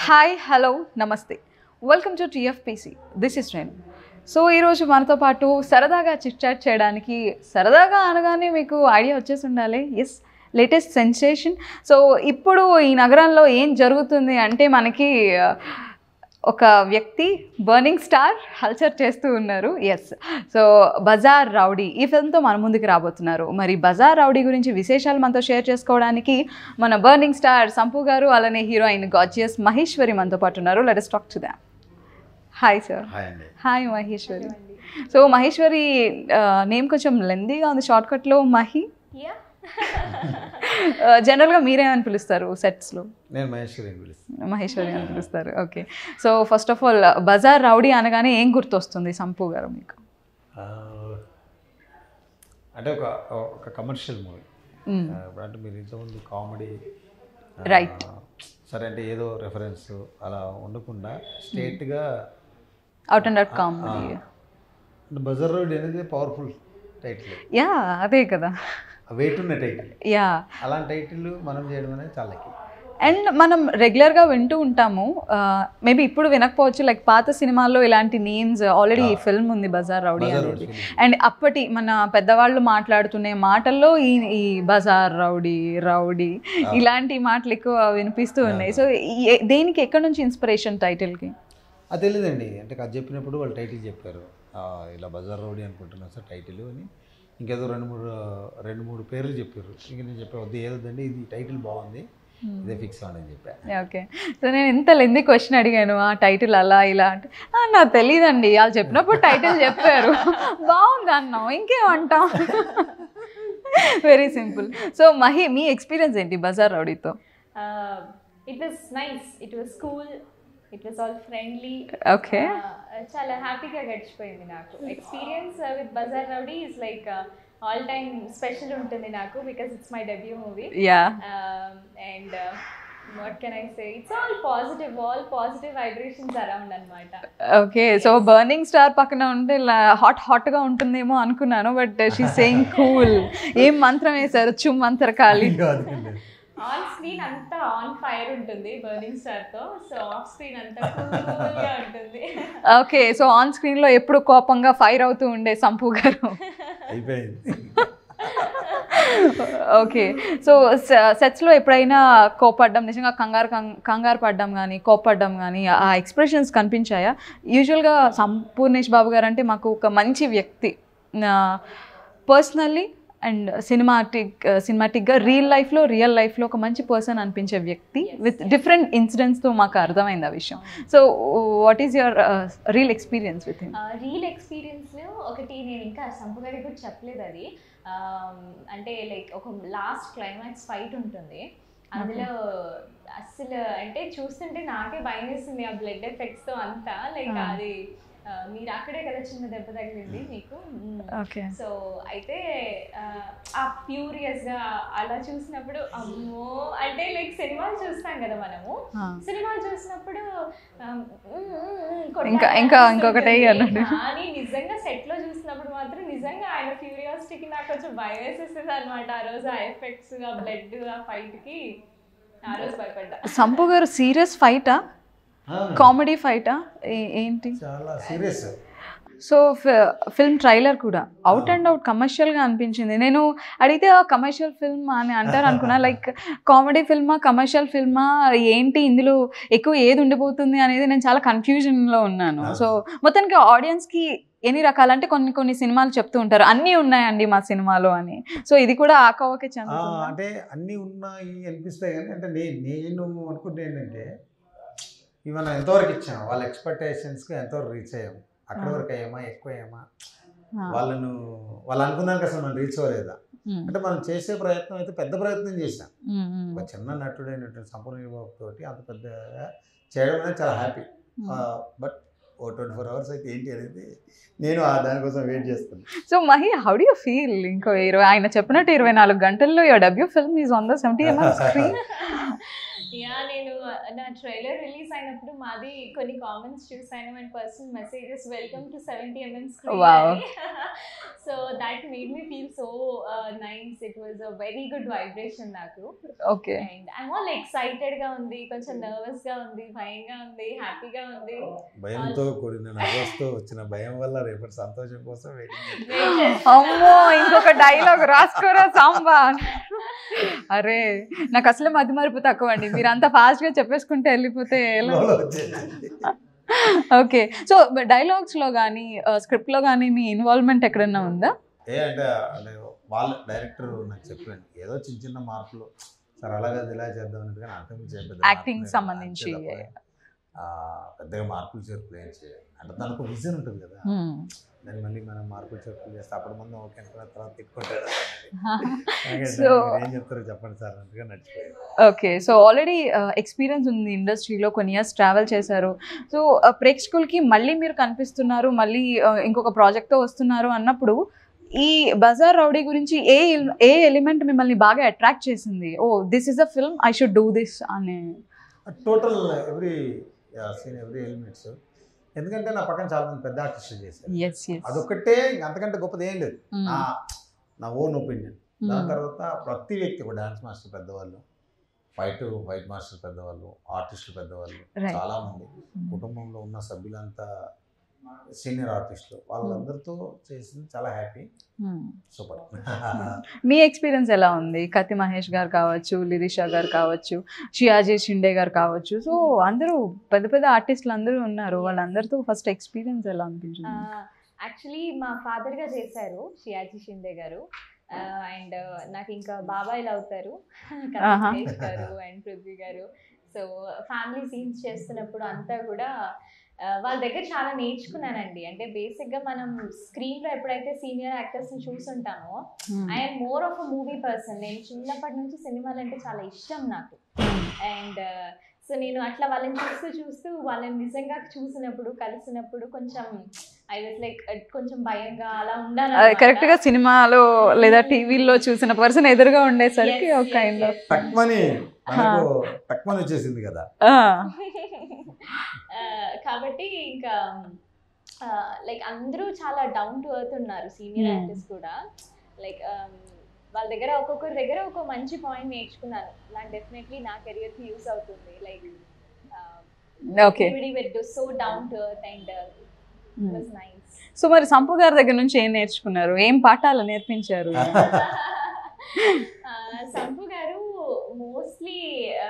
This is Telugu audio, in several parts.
హాయ్ హలో నమస్తే welcome to TFPC this is Renu so ఈరోజు మనతో పాటు సరదాగా చిట్ చాట్ చేయడానికి సరదాగా అనగానే మీకు ఐడియా వచ్చేసి ఉండాలి ఎస్ లేటెస్ట్ సెన్సేషన్ సో ఇప్పుడు ఈ నగరంలో ఏం జరుగుతుంది అంటే మనకి ఆ, ఒక వ్యక్తి బర్నింగ్ స్టార్ హల్చర్ చేస్తూ ఉన్నారు ఎస్ సో బజార్ రౌడీ ఈ ఫిల్మ్తో మన ముందుకు రాబోతున్నారు మరి బజార్ రౌడీ గురించి విశేషాలు మనతో షేర్ చేసుకోవడానికి మన బర్నింగ్ స్టార్ సంపు గారు అలానే హీరోయిన్ గాజియస్ మహేశ్వరి మనతో పాటు ఉన్నారు let us talk to them hi sir hi అండి hi Maheshwari so Maheshwari name కొంచెం లెందీగా ఉంది షార్ట్ కట్లో మహి జనరల్గా మీరేమని పిలుస్తారు సెట్స్లో నేను మహేశ్వరి అని పిలుస్తాను మహేశ్వరి అని పిలుస్తారు okay so first of all Bazaar Rowdy అనగానే ఏం గుర్తొస్తుంది సంపు గారు మీకు ఆ, అంటే ఒక ఒక కమర్షియల్ మూవీ మ్మ్. అంటే మీరు ఇంతకుముందు కామెడీ Right. సరే అంటే ఏదో రెఫరెన్స్ అలా ఉండకుండా స్ట్రేట్గా అవుట్ అండ్ అవుట్ కామెడీ అంటే బజర్ రోడ్ అనేది పవర్ఫుల్ టైటిల్ యా అదే కదా వెయిట్ ఉన్న టైటిల్ యా అలాంటి టైటిల్ మనం చేయడం అనేది చాలా లక్కీ అండ్ మనం రెగ్యులర్గా వింటూ ఉంటాము మేబీ ఇప్పుడు వినకపోవచ్చు లైక్ పాత సినిమాల్లో ఇలాంటి నేమ్స్ ఆల్రెడీ ఈ ఫిల్మ్ ఉంది బజార్ రౌడీ బజార్ అనేది రోడ్ అండ్ అప్పటి మన పెద్దవాళ్ళు మాట్లాడుతున్న మాటల్లో ఈ ఈ బజార్ రౌడీ రౌడీ ఇలాంటి మాటలు ఎక్కువ వినిపిస్తూ ఉన్నాయి సో దేనికి ఎక్కడి నుంచి ఇన్స్పిరేషన్ టైటిల్కి అది తెలియదండి అంటే అది చెప్పినప్పుడు వాళ్ళు టైటిల్ చెప్పారు ఆ, ఇలా బజార్ రౌడీ అనుకుంటున్నా సార్ టైటిల్ అని ఇంకేదో రెండు మూడు రెండు మూడు పేర్లు చెప్పారు ఇంక నేను చెప్పా వద్దు ఏదండి ఇది టైటిల్ బాగుంది ఇదే ఫిక్స్ అవ్వండి అని చెప్పా ఓకే సో నేను ఇంత లెంది క్వశ్చన్ అడిగాను ఆ టైటిల్ అలా ఇలా అంటే "ఆ, నాకు తెలియదండి వాళ్ళు చెప్పినప్పుడు టైటిల్ చెప్పారు బాగుంది అన్నాం ఇంకేమంటాం వెరీ సింపుల్ సో మహి మీ ఎక్స్పీరియన్స్ ఏంటి బజార్ రౌడీతో Uh, it was nice. It was cool. It was all friendly. Okay Uh, చాలా హ్యాపీగా గడిచిపోయింది నాకు experience with Bazaar Rowdy is like all time special ఉంటుంది నాకు because it's my debut movie yeah and what can I say it's all positive all positive vibrations around అనమాట ఓకే సో బర్నింగ్ స్టార్ పక్కన ఉంటే ఇలా హాట్ హాట్గా ఉంటుందేమో అనుకున్నాను బట్ షీ సేయింగ్ కూల్ ఏం మంత్రం వేశారు చుమ్ మంత్రకాళి ఆన్ స్క్రీన్ అంతా ఆన్ ఫైర్ ఉంటుంది బర్నింగ్ స్టార్ తో సో ఆఫ్ స్క్రీన్ అంతా కూల్ గా ఉంటుంది ఓకే సో ఆన్ స్క్రీన్లో ఎప్పుడు కోపంగా ఫైర్ అవుతూ ఉండే సంపు గారు అయిపోయింది ఓకే సో సెట్స్లో ఎప్పుడైనా కోపడ్డం నిజంగా కంగారు కం- కంగారు పడ్డం కానీ కోపడ్డం కానీ ఆ ఎక్స్ప్రెషన్స్ కనిపించాయా యూజువల్గా సంపూర్ణేష్ బాబు గారు అంటే మాకు ఒక మంచి వ్యక్తి పర్సనల్లీ అండ్ సినిమాటిక్ సినిమాటిక్గా రియల్ లైఫ్లో రియల్ లైఫ్లో ఒక మంచి పర్సన్ అనిపించే వ్యక్తి విత్ డిఫరెంట్ ఇన్సిడెంట్స్తో మాకు అర్థమైంది ఆ విషయం so what is your real experience with him real ఎక్స్పీరియన్స్లో ఒకటి నేను ఇంకా సంపగడి కూడా చెప్పలేదు అది Um, అంటే లైక్ ఒక లాస్ట్ క్లైమాక్స్ ఫైట్ ఉంటుంది అందులో అస్సలు అంటే చూస్తుంటే నాకే భయం వేస్తుంది ఆ బ్లడ్ ఎఫెక్ట్స్తో అంతా లైక్ Ah. అది ఆ, మీరు అక్కడే కదా చిన్న దెబ్బ తగిలింది మీకు ఓకే సో అయితే ఆ, ఆ ఫ్యూరియస్ గా అలా చూసినప్పుడు అమ్మో అంటే లైక్ సినిమాలు చూస్తాం కదా మనము సినిమాలు చూసినప్పుడు ఆమ్, ఉమ్, ఉమ్, ఉమ్, కొట్టాలి ఇంకా- ఇంకా అనిపిస్తుంటుంది. ఇంకొకటి అన్నట్టు. కానీ నిజంగా సెట్ లో చూసినప్పుడు మాత్రం నిజంగా ఆయన క్యూరియాసిటీకి నాకు కొంచెం భయం వేసేస్తుంది అనమాట ఆ రోజు ఆ ఎఫెక్ట్స్ ఆ బ్లడ్ ఆ ఫైట్ కి ఆ రోజు భయపడ్డా సంపు గారు సీరియస్ ఫైటా కామెడీ ఫైటా ఏంటి చాలా సీరియస్ సో ఫిల్మ్ ట్రైలర్ కూడా అవుట్ అండ్ అవుట్ కమర్షియల్గా అనిపించింది నేను అడిగితే కమర్షియల్ ఫిల్మ్ అని అంటారు అనుకున్నా లైక్ కామెడీ ఫిల్మా కమర్షియల్ ఫిల్మా ఏంటి ఇందులో ఎక్కువ ఏది ఉండిపోతుంది అనేది నేను చాలా కన్ఫ్యూజన్లో ఉన్నాను సో మొత్తానికి ఆడియన్స్కి ఎన్ని రకాలు అంటే కొన్ని కొన్ని సినిమాలు చెప్తూ ఉంటారు అన్నీ ఉన్నాయండి మా సినిమాలో అని సో ఇది కూడా ఆకవకే ఆ, చెందుతుంది అంటే అన్నీ ఉన్నాయి అనిపిస్తాయి కానీ అంటే నేను నేను అనుకుంటే ఏంటంటే ఇవి మనం ఎంతవరకు ఇచ్చాం వాళ్ళ ఎక్స్పెక్టేషన్స్కి ఎంతవరకు రీచ్ అయ్యాం అక్కడ ఆ. వరకు అయ్యామా ఎక్కువ అయ్యామా వాళ్ళను వాళ్ళు అనుకున్నాక అసలు మనం రీచ్ అవ్వలేదా అంటే మనం చేసే ప్రయత్నం అయితే పెద్ద ప్రయత్నం చేసాం ఒక చిన్న నటుడైనటువంటి సంపూర్ణ బాబు తోటి అంత పెద్ద చేయడం అనేది చాలా హ్యాపీ బట్ ఓ ట్వంటీ ఫోర్ అవర్స్ అయితే ఏంటి అనేది నేను ఆ దానికోసం వెయిట్ చేస్తాను so Mahi how do you feel ఇంకో ఇరవై ఆయన చెప్పినట్టు ఇరవై నాలుగు గంటల్లో your debut film is on the seventy MM screen yeah నేను నా ట్రైలర్ రిలీజ్ అయినప్పుడు మాది కొన్ని కామెంట్స్ చూసాను and personal messages welcome to seventy MM Wow. So that made me feel so nice it was a very good vibration నాకు okay and I'm all excited గా ఉంది కొంచెం నర్వస్ గా ఉంది భయంగా ఉంది హ్యాపీగా ఉంది భయంతో కూడిన నవ్వుతో వచ్చిన భయం వల్ల రేపటి సంతోషం కోసం వెయిటింగ్ Wait చేస్తున్నా. అమ్మో ఇంకొక డైలాగ్ రాసుకోరా సాంబా అరే నాకు అసలు మతి మరుపు తక్కువ అండి మీరు అంత ఫాస్ట్ గా చెప్పేసుకుంటే వెళ్ళిపోతే ఎలా ఓకే సో డైలాగ్స్ లో కానీ స్క్రిప్ట్ లో కానీ మీ ఇన్వాల్వ్మెంట్ ఎక్కడన్నా ఉందా ఏ అంటే అంటే వాళ్ళ డైరెక్టర్ నాకు చెప్పాను ఏదో చిన్న చిన్న మార్పులు సార్ అలాగే ఇలా చేద్దాం అన్నట్టు కానీ అంతకు మించి ఏం పెద్ద Acting మార్పులు సంబంధించి. అంతే తప్ప, ఆ, పెద్దగా మార్పులు చేర్పులు ఏం చేయాలి అంటే దానికి ఒక విజన్ ఉంటుంది కదా Hmm. దాన్ని మళ్ళీ మనం మార్పులు చేర్పులు చేస్తే అప్పుడు ముందు ఓకే అనుకున్న తర్వాత తిట్టుకుంటాడు అలాగే సో మీరు ఏం చెప్తారో చెప్పండి సార్ అన్నట్టుగా నడిచిపోయింది ఓకే సో ఆల్రెడీ ఎక్స్పీరియన్స్ ఉంది ఇండస్ట్రీలో కొన్ని ఇయర్స్ ట్రావెల్ చేశారు సో ప్రేక్షకులకి మళ్ళీ మీరు కనిపిస్తున్నారు మళ్ళీ uh, ఇంకొక ప్రాజెక్ట్తో వస్తున్నారు అన్నప్పుడు ఈ బజార్ రౌడీ గురించి ఏ ఏ ఎలిమెంట్ మిమ్మల్ని బాగా అట్రాక్ట్ చేసింది oh this is a film I should do this అనే total every scene every elements ఎందుకంటే నా పక్కన చాలా మంది పెద్ద ఆర్టిస్టులు చేశారు ఎస్ ఎస్ అదొక్కటే ఇంక అంతకంటే గొప్పది ఏం లేదు నా నా ఓన్ ఒపీనియన్ దాని తర్వాత ప్రతి వ్యక్తి ఒక డాన్స్ మాస్టర్ పెద్దవాళ్ళు ఫైట్ ఫైట్ మాస్టర్ పెద్దవాళ్ళు ఆర్టిస్టులు పెద్దవాళ్ళు రైట్ చాలా మంది కుటుంబంలో ఉన్న సభ్యులంతా సీనియర్ ఆర్టిస్టులు వాళ్ళందరితో చేసింది చాలా హ్యాపీ సూపర్ మీ ఎక్స్పీరియన్స్ ఎలా ఉంది కత్తి మహేష్ గారు కావచ్చు లిరిషా గారు కావచ్చు షియాజీ షిండే గారు కావచ్చు సో అందరూ పెద్ద పెద్ద ఆర్టిస్టులు అందరూ ఉన్నారు వాళ్ళందరితో ఫస్ట్ ఎక్స్పీరియన్స్ ఎలా అనిపించింది యాక్చువల్లీ మా ఫాదర్ గా చేశారు షియాజీ షిండే గారు అండ్ నాకు ఇంకా బాబాయిలు అవుతారు ఆహా. కమలేష్ గారు అండ్ పృథ్వీ గారు సో ఫ్యామిలీ సీన్స్ చేస్తున్నప్పుడు అంతా కూడా ఆ, వాళ్ళ దగ్గర చాలా నేర్చుకున్నానండి అంటే బేసిక్ గా మనం స్క్రీన్ లో ఎప్పుడైతే సీనియర్ యాక్టర్స్ ని చూసుంటామో I'm more of a movie person నేను చిన్నప్పటి నుంచి సినిమాలు అంటే చాలా ఇష్టం నాకు అండ్ సో నేను అట్లా వాళ్ళని చూస్తూ చూస్తూ వాళ్ళని నిజంగా చూసినప్పుడు కలిసినప్పుడు కొంచెం ఐ వాజ్ లైక్ కొంచెం భయంగా అలా ఉన్నాను కరెక్ట్ గా సినిమాలో లేదా టీవీలో చూసిన పర్సన్ ఎదురుగా ఉండేసరికి ఒక కైండ్ ఆఫ్ టక్మని మనకు టక్మని వచ్చేసింది కదా కాబట్టి ఇంకా లైక్ అందరూ చాలా డౌన్ టు ఎర్త్ ఉన్నారు సీనియర్ Hmm. యాక్టర్స్ కూడా లైక్ వాళ్ళ దగ్గర ఒక్కొక్కరి దగ్గర ఒక మంచి పాయింట్ నేర్చుకున్నాను నాకు డెఫినెట్లీ నా కెరియర్ కి యూస్ అవుతుంది like okay so down to earth and was nice so మరి సంపు గారి దగ్గర నుంచి ఏం నేర్చుకున్నారు ఏం పాఠాలు నేర్పించారు సంపు గారు మోస్ట్లీ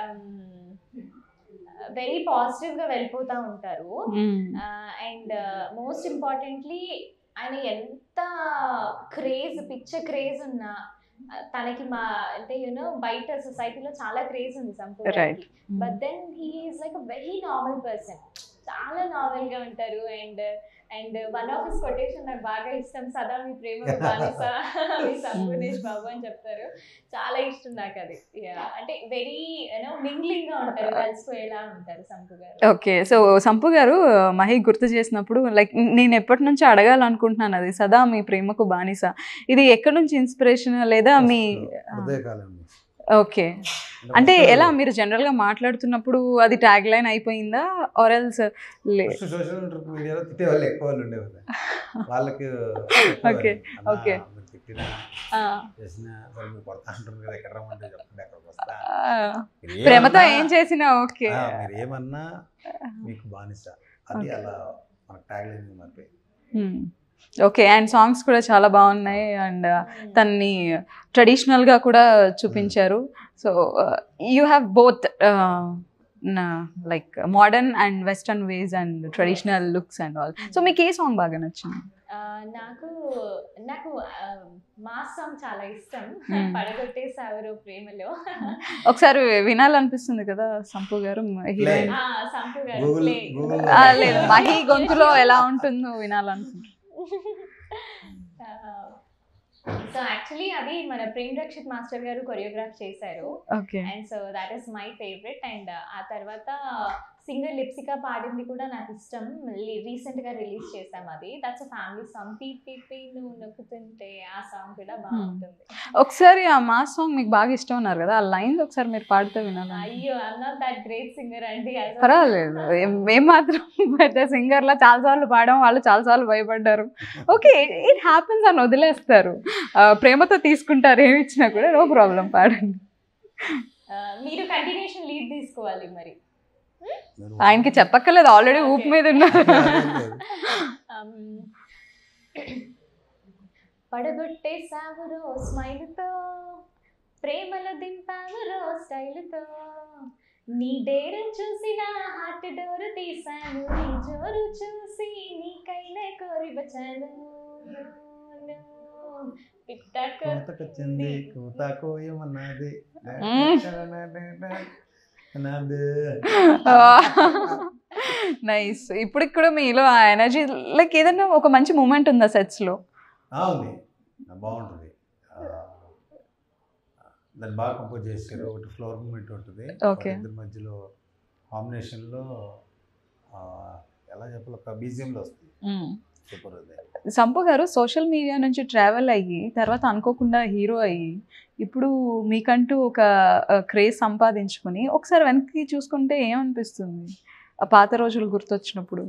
వెరీ పాజిటివ్ గా వెళ్ళిపోతా ఉంటారు అండ్ మోస్ట్ ఇంపార్టెంట్లీ ఆయన ఎంత క్రేజ్ పిచ్చ క్రేజ్ ఉన్నా uh, తనకి మా అంటే యూనో బయట సొసైటీలో చాలా క్రేజ్ ఉంది Sampoorna Right. But then he is like a very normal person చాలా నార్మల్ గా ఉంటారు and and one of his quotation నాకు బాగా ఇష్టం సదా మీ ప్రేమ బానిస మీ సంపూర్ణేష్ బాబు అని చెప్తారు చాలా ఇష్టం నాకు అది Yeah. అంటే వెరీ యూనో మింగ్లింగ్ గా ఉంటారు కలిసిపోయేలా ఉంటారు సంపు గారు ఓకే సో సంపు గారు మహి గుర్తు చేసినప్పుడు లైక్ నేను ఎప్పటి నుంచి అడగాలనుకుంటున్నాను అది సదా మీ ప్రేమకు బానిస ఇది ఎక్కడి నుంచి ఇన్స్పిరేషన్ లేదా మీ హృదయకాలం నుంచి. ఓకే అంటే ఎలా మీరు జనరల్ గా మాట్లాడుతున్నప్పుడు అది ట్యాగ్ లైన్ అయిపోయిందా ఆర్ ఎల్స్ లే ఫస్ట్ సోషల్ మీడియాలో తిట్టే వాళ్ళు ఎక్కువ వాళ్ళు ఉండేవాళ్ళు వాళ్ళకి Okay, okay. తిట్టినా ఆ, చేసినా సరే మీరు కొడతా అంటారు కదా ఎక్కడ రమ్మంటే చెప్పండి అక్కడికి వస్తా ఆ, మీరు ప్రేమతో ఏమన్నా- ఏం చేసినా ఓకే ఆ, మీరు ఏమన్నా మీకు బానిస అది Okay. అలా మన ట్యాగ్ లైన్ మారిపోయి ఓకే అండ్ సాంగ్స్ కూడా చాలా బాగున్నాయి అండ్ తన్ని ట్రెడిషనల్గా కూడా చూపించారు so you have both like modern and western ways and traditional looks and all so మీకు ఏ సాంగ్ బాగా నచ్చింది ఆ, నాకు నాకు మాస్ సాంగ్ చాలా ఇష్టం Hmm. పడగొట్టేసావరు ప్రేమలో ఒకసారి వినాలనిపిస్తుంది కదా సంపు గారు హీరోయిన్ ఆ, సంపు గారు గూగుల్ play. గూగుల్ లేదు మహి గొంతులో ఎలా ఉంటుందో వినాలనుకుంటున్నాను సో యాక్చువల్లీ అది మన ప్రేమ్ రక్షిత్ మాస్టర్ గారు కొరియోగ్రాఫ్ చేశారు okay and so that is my favourite and ఆ తర్వాత సింగర్ లిప్సికా పాడింది కూడా నాకు ఇష్టం రీసెంట్ గా రిలీజ్ చేసాం అది దట్స్ ఫ్యామిలీ సాంగ్ పీ పీ పీ నువ్వు నొక్కుతుంటే ఆ సాంగ్ కూడా బాగుంటుంది ఒకసారి ఆ మాస్ సాంగ్ మీకు బాగా ఇష్టం ఉన్నారు కదా ఆ లైన్స్ ఒకసారి మీరు పాడితే వినాలి అయ్యో I'm not that great singer అండి as of- పర్వాలేదు ఏం- ఏం మాత్రం పెద్ద సింగర్లా చాలాసార్లు పాడడం వాళ్ళు చాలాసార్లు భయపడ్డారు ఓకే ఇట్ హ్యాపెన్స్ అని వదిలేస్తారు ఆ, ప్రేమతో తీసుకుంటారు ఏమి ఇచ్చినా కూడా నో ప్రాబ్లం పాడండి ఆ, మీరు కంటిన్యూషన్ లీడ్ తీసుకోవాలి మరి నేను- ఆయనకి చెప్పక్కర్లేదు ఆల్రెడీ ఊపు మీద ఉన్నారు Um, పడగొట్టే సాగురో స్మైల్తో ప్రేమలో దింపావురో స్టైల్తో నీ డేరు చూసి నా హార్ట్ డోర్ తీసాను నీ జోరు చూసి నీకైనా కోరి బచాను పిట్టకు కూతకొచ్చింది కూత కోయమన్నది అన్నది నైస్ ఇప్పుడు కూడా మీలో ఆ ఎనర్జీ లైక్ ఏదైనా ఒక మంచి మూమెంట్ ఉందా సెట్స్ లో ఆ, ఉంది బాగుంటుంది ఆ, దాన్ని బాగా కంపోజ్ చేశారు ఒకటి ఫ్లోర్ మూమెంట్ ఉంటుంది Okay. ఇద్దరి మధ్యలో కాంబినేషన్లో ఎలా చెప్పాలి ఒక బీజియంలో వస్తుంది సూపర్ ఉంది సంపు గారు సోషల్ మీడియా నుంచి ట్రావెల్ అయ్యి తర్వాత అనుకోకుండా హీరో అయ్యి ఇప్పుడు మీకంటూ ఒక క్రేజ్ సంపాదించుకుని ఒకసారి వెనక్కి చూసుకుంటే ఏమనిపిస్తుంది ఆ పాత రోజులు గుర్తొచ్చినప్పుడు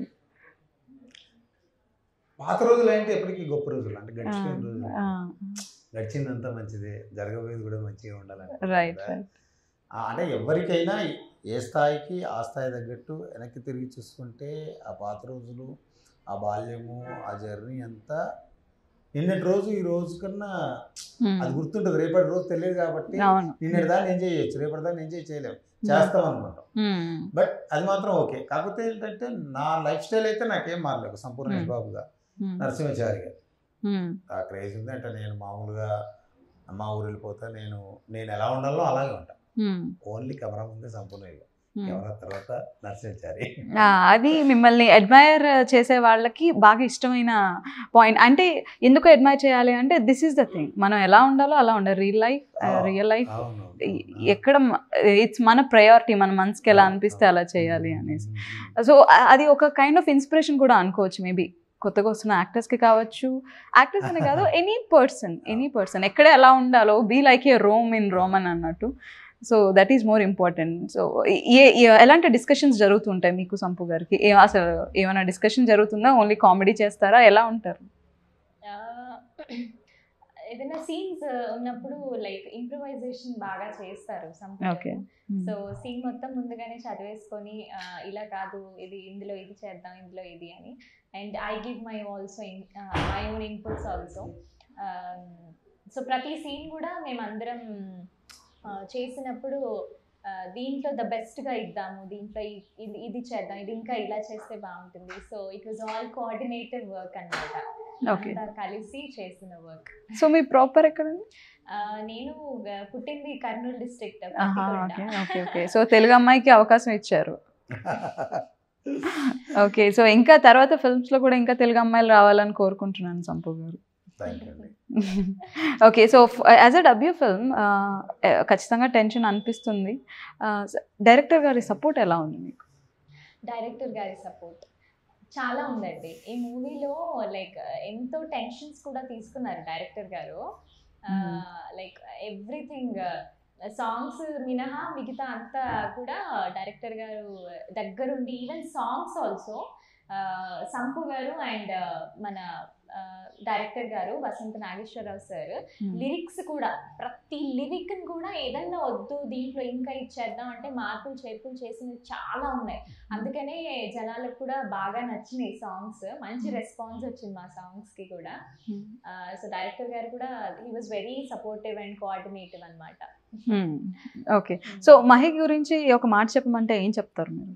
పాత రోజులు అంటే ఎప్పటికీ గొప్ప రోజులు అంటే గడిచిన ఆ, రోజులు ఆ, గడిచిందంతా మంచిదే జరగబోయేది కూడా మంచిగా ఉండాలని రైట్ రైట్ ఆ, అంటే ఎవరికైనా ఏ స్థాయికి ఆ స్థాయి తగ్గట్టు వెనక్కి తిరిగి చూసుకుంటే ఆ పాత రోజులు ఆ బాల్యము ఆ జర్నీ అంతా నిన్నటి రోజు ఈ రోజు కన్నా అది గుర్తుంటుంది రేపటి రోజు తెలియదు కాబట్టి అవును నిన్నటి దాన్ని ఎంజాయ్ చేయొచ్చు రేపటి దాన్ని ఎంజాయ్ చేయలేము చేస్తాం అనుకుంటాం ఉమ్, బట్ అది మాత్రం ఓకే కాకపోతే ఏంటంటే నా లైఫ్ స్టైల్ అయితే నాకేం మారలేదు సంపూర్ణ Hmm. బాబుగా ఉమ్, నరసింహచారి గారు ఉమ్, ఆ క్రేజ్ ఉంది అంటే నేను మామూలుగా మా ఊరు వెళ్ళిపోతా నేను నేను ఎలా ఉండాలో అలాగే ఉంటా ఉమ్, ఓన్లీ కెమెరా ముందే సంపూర్ణ ఉమ్. కెమెరా తర్వాత నరసింహచారి ఆ, అది మిమ్మల్ని అడ్మైర్ చేసే వాళ్ళకి బాగా ఇష్టమైన పాయింట్ అంటే ఎందుకు అడ్మైర్ చేయాలి అంటే దిస్ ఈస్ ద థింగ్ మనం ఎలా ఉండాలో అలా ఉండాలి రియల్ లైఫ్ రియల్ లైఫ్ అవును ఎక్కడ ఇట్స్ మన ప్రయారిటీ మన మనసుకి ఎలా అనిపిస్తే అలా చేయాలి అనేసి సో అది ఒక కైండ్ ఆఫ్ ఇన్స్పిరేషన్ కూడా అనుకోవచ్చు మేబీ కొత్తగా వస్తున్న యాక్టర్స్కి కావచ్చు యాక్టర్స్ అనే కాదు ఎనీ పర్సన్ ఎనీ పర్సన్ ఎక్కడ ఎలా ఉండాలో be like a Rome in Rome అని అన్నట్టు so that is more important so ఏ ఏ- ఎలాంటి డిస్కషన్స్ జరుగుతుంటాయి మీకు సంపు గారికి ఏ అసలు ఏమైనా డిస్కషన్ జరుగుతుందా ఓన్లీ కామెడీ చేస్తారా ఎలా ఉంటారు ఆ, ఏదైనా సీన్స్ ఉన్నప్పుడు లైక్ ఇంప్రూవైజేషన్ బాగా చేస్తారు Okay. సో సీన్ మొత్తం ముందుగానే చదివేసుకొని ఆ, ఇలా కాదు ఇది ఇందులో ఇది చేద్దాం ఇందులో ఇది అని and I give my also my own inputs also so ప్రతి సీన్ కూడా మేమందరం ఆ, చేసినప్పుడు ఆ, దీంట్లో ద బెస్ట్గా ఇద్దాము దీంట్లో ఇ- ఇది ఇది చేద్దాం ఇది ఇంకా ఇలా చేస్తే బాగుంటుంది so it was all coordinative work అనమాట Okay. అంతా కలిసి చేసిన వర్క్ సో మీ ప్రాపర్ ఎక్కడండి నేను గ- పుట్టింది Kurnool district okay okay okay so Telugu అమ్మాయికి అవకాశం ఇచ్చారు ఓకే సో ఇంకా తర్వాత ఫిల్మ్స్ లో కూడా ఇంకా తెలుగు అమ్మాయిలు రావాలని కోరుకుంటున్నాను సంపు గారు థ్యాంక్ యూ అండి okay so as a debut film ఖచ్చితంగా టెన్షన్ అనిపిస్తుంది డైరెక్టర్ గారి సపోర్ట్ ఎలా ఉంది మీకు డైరెక్టర్ గారి సపోర్ట్ చాలా ఉందండి ఈ మూవీలో లైక్ ఎంతో టెన్షన్స్ కూడా తీసుకున్నారు డైరెక్టర్ గారు లైక్ ఎవ్రీథింగ్ సాంగ్స్ మినహా మిగతా అంతా కూడా డైరెక్టర్ గారు దగ్గరుండి ఈవెన్ సాంగ్స్ ఆల్సో సంపు గారు అండ్ మన డైరెక్టర్ గారు వసంత నాగేశ్వరరావు సార్ లిరిక్స్ కూడా ప్రతి లిరిక్ కూడా ఏదన్నా వద్దు దీంట్లో ఇంకా ఇచ్చేద్దాం అంటే మార్పులు చేర్పులు చేసినవి చాలా ఉన్నాయి అందుకనే జనాలకు కూడా బాగా నచ్చినాయి సాంగ్స్ మంచి రెస్పాన్స్ వచ్చింది మా సాంగ్స్ కి కూడా సో డైరెక్టర్ గారు కూడా he was very supportive and coordinative అనమాట ఓకే సో మహేక్ గురించి ఒక మాట చెప్పమంటే ఏం చెప్తారు మీరు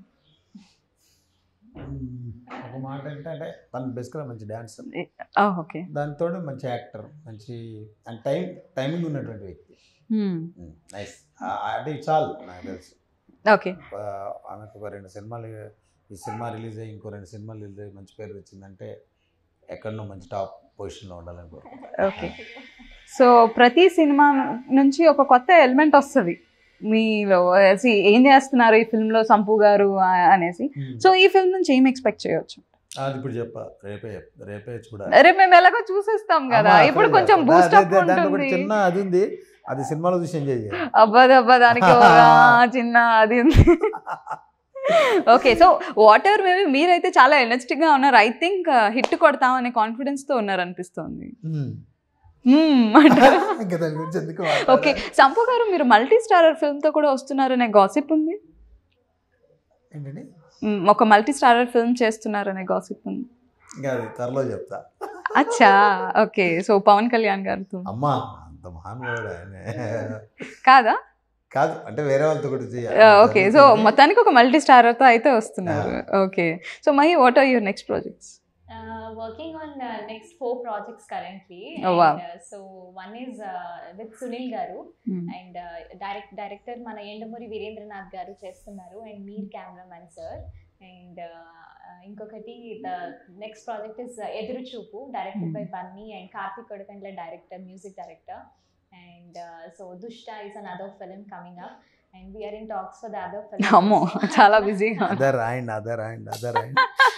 ఒక మాట ఏంటంటే తను బేసిక్గా మంచి డాన్సర్ ఓకే దాంతో మంచి యాక్టర్ మంచి అండ్ టైం టైమింగ్ ఉన్నటువంటి వ్యక్తి నైస్ అంటే చాలు నాకు తెలుసు ఓకే ఆ, ఆమెకు ఒక రెండు సినిమాలు ఈ సినిమా రిలీజ్ అయ్యి ఇంకో రెండు సినిమాలు రిలీజ్ అయ్యి మంచి పేరు వచ్చిందంటే ఎక్కడనో మంచి టాప్ పొజిషన్లో ఉండాలని కోరుకుంటున్నాను. ఓకే సో ప్రతి సినిమా నుంచి ఒక కొత్త ఎలిమెంట్ వస్తుంది మీలో see, ఏం చేస్తున్నారు ఈ ఫిల్మ్ లో సంపు గారు ఆ- అనేసి సో ఈ ఫిల్మ్ నుంచి ఏం ఎక్స్పెక్ట్ చేయొచ్చు అది ఇప్పుడు చెప్ప రేపే చెప్తా. రేపే చూడాలి రేపు మేము ఎలాగో చూసేస్తాం కదా అమ్మా, ఇప్పుడు అసలు కొంచెం దా- బూస్ట్ దా- అప్ దా- దాంట్లో ఒకటి ఉంటుంది చిన్న అది ఉంది అది సినిమాలో చూసి ఎంజాయ్ చేయాలి అబ్బా అబ్బా దానికి ఒక చిన్న అది ఉంది okay so whatever maybe మీరైతే చాలా ఎనర్జెటిక్ గా ఉన్నారు ఐ థింక్ హిట్ కొడతాం అనే కాన్ఫిడెన్స్ తో ఉన్నారు అనిపిస్తుంది ఇంకా దాని గురించి ఎందుకు ఓకే సంపు గారు మీరు మల్టీ స్టారర్ ఫిల్మ్ తో కూడా వస్తున్నారనే గాసిప్ ఉంది ఏంటండి మ్మ్, ఒక మల్టీ స్టారర్ ఫిల్మ్ చేస్తున్నారనే గాసిప్ ఉంది ఇంకా అది త్వరలో చెప్తా అచ్చా ఓకే సో పవన్ కళ్యాణ్ గారితో అమ్మా అంత మహానుభావుడు ఆయన కాదా కాదు అంటే వేరే వాళ్ళతో కూడా చేయాలి ఓకే సో మొత్తానికి ఒక మల్టీ స్టారర్ తో అయితే వస్తున్నారు okay so my what are your next projects working on next four projects currently Oh, wow. So one is with Sunil గారు అండ్ డైరెక్ట్ డైరెక్టర్ మన ఎండమూరి వీరేంద్రనాథ్ గారు చేస్తున్నారు and Meer cameraman sir and ఇంకొకటి the next project is Eduru Choopu directed by Bunny and Karthik Kodakandla director music director and so Dushta is another film coming up and we're in talks for the other film అమ్మో చాలా బిజీగా other and other and other and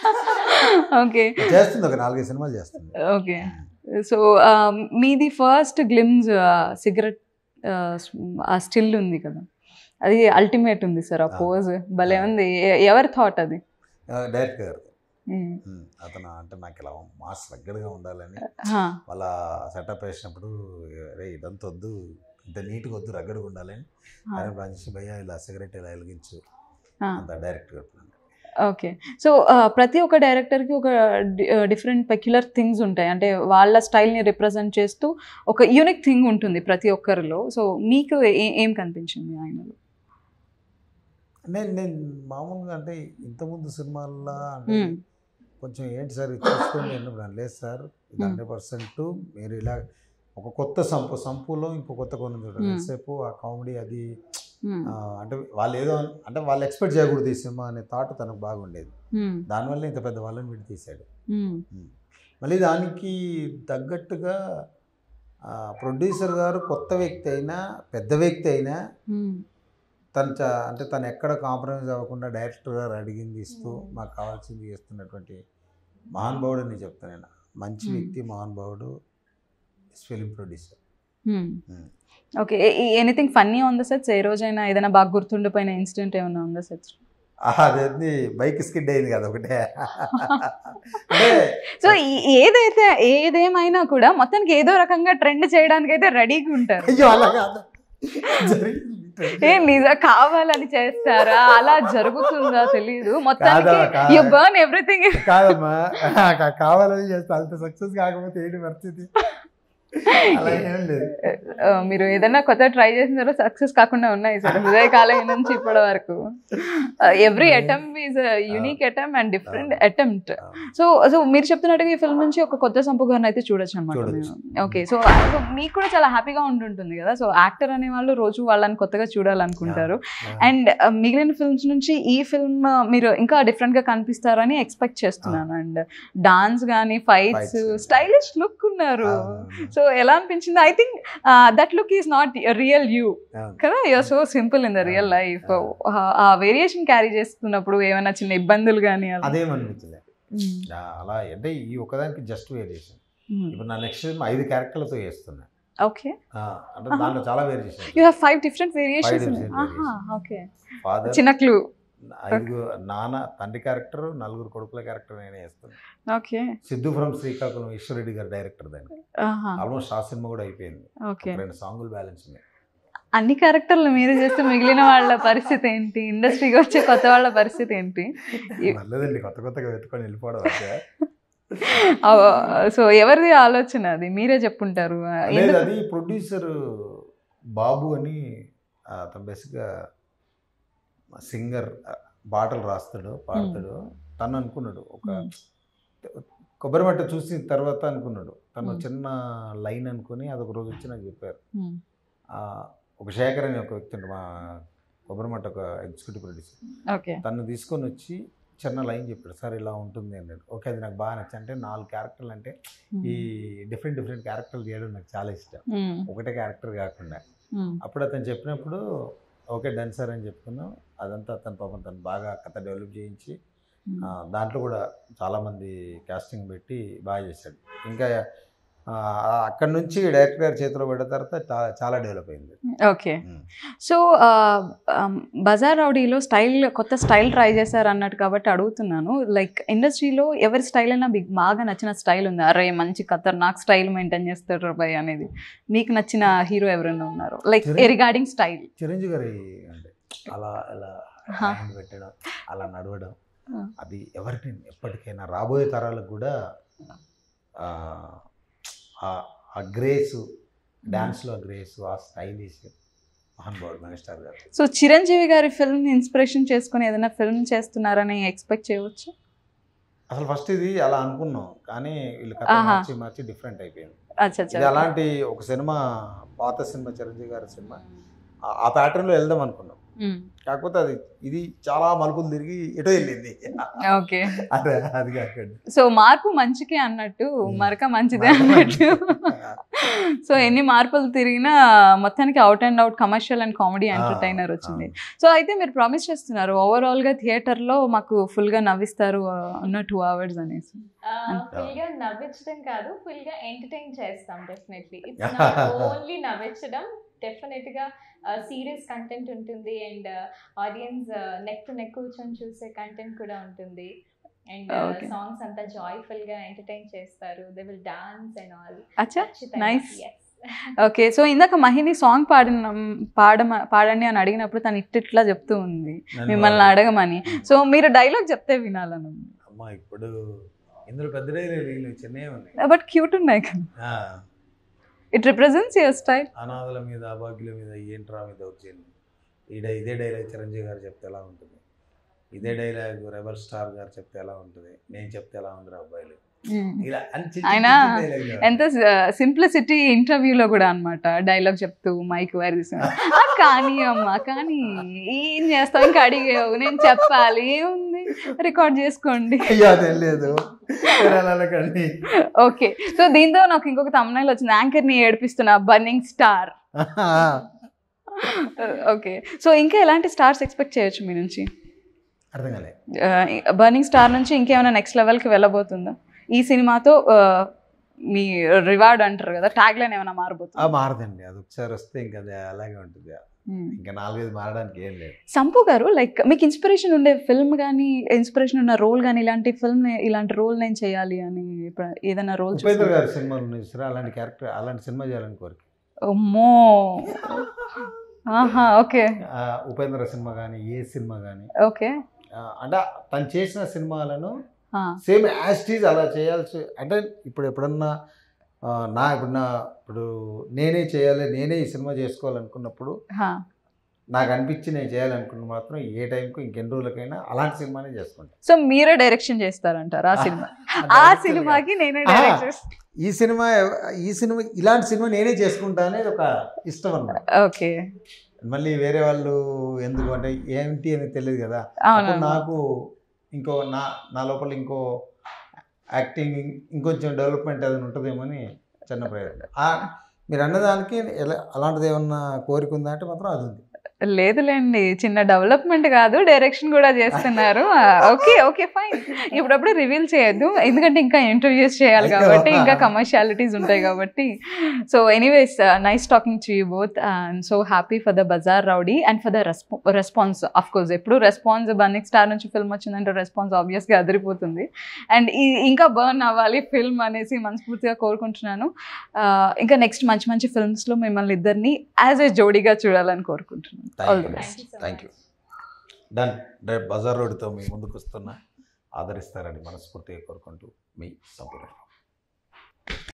okay చేస్తుంది ఒక నాలుగైదు సినిమాలు చేస్తుంది ఓకే సో మీది ఫస్ట్ గ్లిమ్స్ సిగరెట్ ఆ స్టిల్ ఉంది కదా అది అల్టిమేట్ ఉంది సార్ ఆ Ah. పోజ్ భలే ఉంది ఎ- ఎవరి థాట్ అది డైరెక్ట్ గారు మ్మ్. ఉమ్, అతను అంటే నాకు ఇలా మాస్ దగ్గరగా ఉండాలని హా, వాళ్ళ సెటప్ వేసినప్పుడు రే ఇదంతా వద్దు ఇంత నీట్గా వద్దు రగ్గడగా ఉండాలని Ah. ఆయన ప్లాన్ చేసి భయ్యా ఇలా సిగరెట్ ఇలా వెలిగించు Ah. అంత డైరెక్ట్ గారు ప్లాన్ ఓకే సో ప్రతి ఒక్క డైరెక్టర్కి ఒక డిఫరెంట్ పెక్యులర్ థింగ్స్ ఉంటాయి అంటే వాళ్ళ స్టైల్ని రిప్రజెంట్ చేస్తూ ఒక యూనిక్ థింగ్ ఉంటుంది ప్రతి ఒక్కరిలో సో మీకు ఏ- ఏం కనిపించింది ఆయనలో నేను నేను మామూలుగా అంటే ఇంతకుముందు సినిమాల్లో అంటే మ్మ్. కొంచెం ఏంటి సార్ ఇది చూసుకోండి అన్నప్పుడు లేదు సార్ ఇది మ్మ్. హండ్రెడ్ పర్సెంట్ మీరు ఇలా ఒక కొత్త సంపు సంపులో ఇంకో కొత్త కొన్ని చూడండి మ్మ్. ఎంతసేపు ఆ కామెడీ అది మ్మ్. ఆ, అంటే వాళ్ళు ఏదో అన్- అంటే వాళ్ళు ఎక్స్పెక్ట్ చేయకూడదు ఈ సినిమా అనే థాట్ తనకు బాగుండేది మ్మ్. దానివల్ల ఇంత పెద్ద వాళ్ళని వీడు తీశాడు మ్మ్. మళ్ళీ దానికి తగ్గట్టుగా ప్రొడ్యూసర్ గారు కొత్త వ్యక్తి అయినా పెద్ద వ్యక్తి అయినా మ్మ్. తను చ- అంటే తను ఎక్కడ కాంప్రమైజ్ అవ్వకుండా డైరెక్టర్ గారు అడిగింది ఇస్తూ Hmm. మాకు కావాల్సింది చేస్తున్నటువంటి మహానుభావుడు అని చెప్తాను నేను మంచి Hmm. వ్యక్తి మహానుభావుడు ఫిలిం ప్రొడ్యూసర్ మ్మ్. మ్మ్. Okay anything funny on the sets ఏ రోజైనా ఏదైనా బాగా గుర్తుండిపోయిన ఇన్సిడెంట్ ఏమైనా ఉందా సెట్స్ అదేంది బైక్ స్కిడ్ అయింది కదా ఒకటే అంటే సో ఏదైతే ఏదేమైనా కూడా మొత్తానికి ఏదో రకంగా ట్రెండ్ చేయడానికి అయితే రెడీగా ఉంటారు అయ్యో అలా కాదు జరిగింది. ఏ నిజ కావాలని చేస్తారా అలా జరుగుతుందా తెలియదు మొత్తానికి కాదా, కాదా. యు బర్న్ ఎవ్రీథింగ్ కాదమ్మా కా- కావాలని చేస్తా అంత సక్సెస్ కాకపోతే ఏంటి పరిస్థితి అలా ఏం లేదు మీరు ఏదైనా కొత్త ట్రై చేసిన తర్వాత సక్సెస్ కాకుండా ఉన్నాయి సార్ హృదయ కాలం నుంచి ఇప్పటి వరకు every attempt is unique attempt and different attempt so so మీరు చెప్తున్నట్టుగా ఈ ఫిల్మ్ నుంచి ఒక కొత్త సంపు గారిని అయితే చూడొచ్చు అనమాట చూడొచ్చు. ఓకే సో సో మీకు కూడా చాలా హ్యాపీగా ఉంటుంటుంది కదా సో యాక్టర్ అనే వాళ్ళు రోజు వాళ్ళని కొత్తగా చూడాలనుకుంటారు అండ్ మిగిలిన ఫిల్మ్స్ నుంచి ఈ ఫిల్మ్ మీరు ఇంకా డిఫరెంట్ గా కనిపిస్తారని ఎక్స్పెక్ట్ చేస్తున్నాను అండ్ డాన్స్ కానీ ఫైట్స్ Fights. స్టైలిష్ లుక్ ఉన్నారు సో ఎలా అనిపించింది I think that look is not real you కదా you're so simple in the real life ఆ వేరియేషన్ క్యారీ చేస్తున్నప్పుడు ఏమైనా చిన్న ఇబ్బందులు కానీ అదేమనిపించలే ఆ, అలా అంటే ఈ ఒకదానికి జస్ట్ వేరియేషన్ ఇప్పుడు నా నెక్స్ట్ ఐదు క్యారెక్టర్లతో చేస్తున్నా ఓకే ఆ, అంటే దాంట్లో చాలా variation you have five different variations different variations. Okay father చిన్న క్లూ ఐదుగురు నాన్న తండ్రి క్యారెక్టర్ నలుగురు కొడుకుల క్యారెక్టర్ నేనే చేస్తాను ఓకే సిద్ధు ఫ్రమ్ శ్రీకాకుళం ఈశ్వరెడ్డి గారు డైరెక్టర్ దానికి ఆల్మోస్ట్ ఆ సినిమా కూడా అయిపోయింది ఓకే ఒక రెండు సాంగులు బ్యాలెన్స్ ఉన్నాయి అన్ని క్యారెక్టర్లు మీరు చేస్తే మిగిలిన వాళ్ళ పరిస్థితి ఏంటి ఇండస్ట్రీకి వచ్చే కొత్త వాళ్ళ పరిస్థితి ఏంటి లేదండి కొత్త కొత్తగా వెతుకొని వెళ్ళిపోవడం అంతే. సో ఎవరిది ఆలోచన అది మీరే చెప్పుంటారు లేదు ఎందుకు అది ప్రొడ్యూసర్ బాబు అని ఆ, అతను బేసిక్గా సింగర్ పాటలు రాస్తాడు పాడతాడు తను అనుకున్నాడు ఒక Hmm. కొబ్బరి మట్ట చూసిన తర్వాత అనుకున్నాడు తను Hmm. చిన్న లైన్ అనుకుని అదొక రోజు వచ్చి నాకు చెప్పారు Hmm. ఆ, ఒక శేఖర్ అని ఒక వ్యక్తి ఉంటాడు మా కొబ్బరి మట్ట ఒక ఎగ్జిక్యూటివ్ ప్రొడ్యూసర్ ఓకే తను తీసుకొని వచ్చి చిన్న లైన్ చెప్పాడు సార్ ఇలా ఉంటుంది అన్నాడు ఓకే అది నాకు బాగా నచ్చింది అంటే నాలుగు క్యారెక్టర్లు అంటే ఈ డిఫరెంట్ డిఫరెంట్ క్యారెక్టర్లు చేయడం నాకు చాలా ఇష్టం Hmm. ఒకటే క్యారెక్టర్ కాకుండా Hmm. అప్పుడు అతను చెప్పినప్పుడు ఓకే డన్ సార్ అని చెప్పుకున్నాం అదంతా తన పాపం తను బాగా కథ డెవలప్ చేయించి ఆ, దాంట్లో కూడా చాలామంది కాస్టింగ్ పెట్టి బాగా చేశాడు ఇంకా ఆ, అక్కడి నుంచి డైరెక్టర్ గారి చేతిలో పడిన తర్వాత చాలా చాలా డెవలప్ అయింది ఓకే సో బజార్ రౌడీలో స్టైల్ కొత్త స్టైల్ ట్రై చేశారు అన్నట్టు కాబట్టి అడుగుతున్నాను లైక్ ఇండస్ట్రీలో ఎవరి స్టైల్ అయినా మీకు బాగా నచ్చిన స్టైల్ ఉంది అరే మంచి ఖతర్నాక్ స్టైల్ మెయింటైన్ చేస్తారు బాయ్ అనేది మీకు నచ్చిన హీరో ఎవరైనా ఉన్నారు like Chiranjeevi. Regarding style Chiranjeevi గారి అంటే అలా ఇలా హా. హ్యాండ్ పెట్టడం అలా నడవడం ఆ. అది ఎవరికి ఎప్పటికైనా రాబోయే తరాలకు కూడా ఆ, ఆ- ఆ గ్రేసు డ్యాన్స్లో ఆ గ్రేసు ఆ స్టైలిష్ మహానుభావుడు మెగాస్టార్ గారు సో చిరంజీవి గారి ఫిల్మ్ ఇన్స్పిరేషన్ చేసుకుని ఏదైనా ఫిల్మ్ చేస్తున్నారని ఎక్స్పెక్ట్ చేయవచ్చు అసలు ఫస్ట్ ఇది అలా అనుకున్నాం కానీ వీళ్ళు కథ ఆహా. మార్చి మార్చి డిఫరెంట్ అయిపోయింది అచ్చా ఇది అచ్చా అలాంటి ఒక సినిమా పాత సినిమా చిరంజీవి గారి సినిమా ఆ- ఆ ప్యాటర్న్లో వెళ్దాం అనుకున్నాం కాకపోతే అది ఇది చాలా మలుపులు తిరిగి ఎటో వెళ్ళింది ఓకే అదే అది కాకండి సో మార్పు మంచికే అన్నట్టు Hmm. మరక మంచిదే మరక అన్నట్టు మంచిదే. సో ఎన్ని మార్పులు తిరిగినా మొత్తానికి out and out commercial and comedy entertainer వచ్చింది సో అయితే మీరు ప్రామిస్ చేస్తున్నారు ఓవరాల్ గా థియేటర్ లో మాకు ఫుల్ గా నవ్విస్తారు అన్న టూ అవర్స్ అనేసి ఫుల్ గా నవ్వించడం కాదు ఫుల్ గా ఎంటర్టైన్ చేస్తాం డెఫినెట్లీ ఇట్స్ నాట్ ఓన్లీ నవ్వించడం డెఫినెట్ గా సీరియస్ కంటెంట్ ఉంటుంది and audience neck to neck కూర్చొని చూసే కంటెంట్ కూడా ఉంటుంది అండ్ Okay. సాంగ్స్ అంతా జాయ్ఫుల్ గా ఎంటర్టైన్ చేస్తారు they will dance and all అచ్చా Nice. ఓకే సో ఇందాక మహిని సాంగ్ పాడిన పాడ పాడండి అని అడిగినప్పుడు తను ఇట్టిట్లా చెప్తూ ఉంది నన్ను మిమ్మల్ని వాళ్ళు- అడగమని సో మీరు డైలాగ్ చెప్తే వినాలను అమ్మ ఇప్పుడు ఇందులో పెద్ద వీళ్ళు చిన్నవి ఉన్నాయి బట్ క్యూట్ ఉన్నాయి కదా ఆ, ఇట్ రిప్రజెంట్స్ యువర్ స్టైల్ అనాథల మీద అభాగ్యుల మీద ఏంట్రా మీద వచ్చింది ఈడ ఇదే డైలాగ్ చిరంజీవి గారు చెప్తే ఎలా ఉంటుంది ఇదే డైలాగ్ రెబల్ స్టార్ గారు చెప్తే ఎలా ఉంటుంది నేను చెప్తే ఎలా ఉంది అబ్బాయిలు ఇలా అని చిన్న ఆయన చిన్న dialogue లు. ఎంత సింప్లిసిటీ ఇంటర్వ్యూలో కూడా అన్నమాట డైలాగ్ చెప్తూ మైక్ వైర్ తీసుకుని "ఆ, కానీ అమ్మా కానీ ఏం చేస్తావు ఇంకా అడిగావు నేను చెప్పాలి ఏముంది రికార్డ్ చేసుకోండి అయ్యో అది లేదు మీరు అలా అనకండి. ఓకే సో దీంతో నాకు ఇంకొక తమ్నైల్ వచ్చింది యాంకర్ ని ఏడిపిస్తున్నా బర్నింగ్ స్టార్ ఓకే సో ఇంకా ఎలాంటి స్టార్స్ ఎక్స్పెక్ట్ చేయొచ్చు మీ నుంచి అర్థం కాలే బర్నింగ్ స్టార్ నుంచి ఇంకేమైనా నెక్స్ట్ లెవెల్కి వెళ్ళబోతుందా ఈ సినిమాతో ఆ, మీ రివార్డ్ అంటారు కదా ట్యాగ్ లైన్ ఏమైనా ఆ మారబోతుందా మారదండి అది ఒకసారి వస్తే ఇంకా అది అలాగే ఉంటుంది Hmm. ఇంకా నాలుగైదు మారడానికి ఏం లేదు సంపు గారు లైక్ మీకు ఇన్స్పిరేషన్ ఉండే ఫిల్మ్ కానీ ఇన్స్పిరేషన్ ఉన్న రోల్ కానీ ఇలాంటి ఫిల్మ్ ఇలాంటి రోల్ నేను చేయాలి అని ఇప్పుడు ఏదైనా రోల్ ఉపేంద్ర గారి సినిమాలు ఉన్నాయి చూసారా అలాంటి క్యారెక్టర్ అలాంటి సినిమా చేయాలని కోరిక అమ్మో ఆహా ఓకే ఆ, ఉపేంద్ర సినిమా కానీ ఏ సినిమా కానీ ఓకే అంటే తను చేసిన సినిమాలను సేమ్ యాస్టీజ్ అలా చేయాల్సి అంటే ఇప్పుడు ఎప్పుడన్నా ఆ, నా ఇప్పుడు నా ఇప్పుడు నేనే చేయాలి నేనే ఈ సినిమా చేసుకోవాలనుకున్నప్పుడు నాకు అనిపించి నేను చేయాలనుకున్న మాత్రం ఏ టైంకు ఇంకెన్ని రోజులకైనా అలాంటి సినిమానే చేసుకుంటాను సో మీరే డైరెక్షన్ చేస్తారంటారు ఆ సినిమా ఆ సినిమాకి నేనే ఆ. డైరెక్ట్ చేస్తాను ఈ సినిమా ఈ సినిమా ఇలాంటి సినిమా నేనే చేసుకుంటా అనేది ఒక ఇష్టం అన్నమాట ఓకే మళ్ళీ వేరే వాళ్ళు ఎందుకు అంటే ఏంటి అని తెలియదు కదా అవును అప్పుడు నాకు ఇంకో నా నా లోపల ఇంకో యాక్టింగ్ ఇంకొంచెం డెవలప్మెంట్ ఏదైనా ఉంటుందేమో అని చిన్న ప్రయత్నం ఆ, మీరు అన్నదానికి ఎలా అలాంటిది ఏమన్నా కోరిక ఉందా అంటే మాత్రం అది ఉంది లేదులేండి చిన్న డెవలప్మెంట్ కాదు డైరెక్షన్ కూడా చేస్తున్నారు ఓకే ఓకే ఫైన్ ఇప్పుడప్పుడు రివీల్ చేయొద్దు ఎందుకంటే ఇంకా ఇంటర్వ్యూస్ చేయాలి కాబట్టి ఇంకా కమర్షియాలిటీస్ ఉంటాయి కాబట్టి so anyways nice talking to you both and so happy for the Bazaar Rowdy and for the రెస్పా రెస్పాన్స్ అఫ్ కోర్స్ ఎప్పుడు రెస్పాన్స్ బన్నిక్ స్టార్ నుంచి ఫిల్మ్ వచ్చిందంటే రెస్పాన్స్ ఆబ్వియస్గా అదిరిపోతుంది అండ్ ఇంకా బర్న్ అవ్వాలి ఫిల్మ్ అనేసి మనస్ఫూర్తిగా కోరుకుంటున్నాను Uh, ఇంకా నెక్స్ట్ మంచి మంచి ఫిల్మ్స్లో మిమ్మల్ని ఇద్దరిని యాజ్ ఏ జోడీగా చూడాలని కోరుకుంటున్నాను all the best Thank you so thank you much. Done రేపు బజార్ రోడ్తో మీ ముందుకు వస్తున్నా ఆదరిస్తారని మనస్ఫూర్తిగా కోరుకుంటూ మీ సంపూర్ణ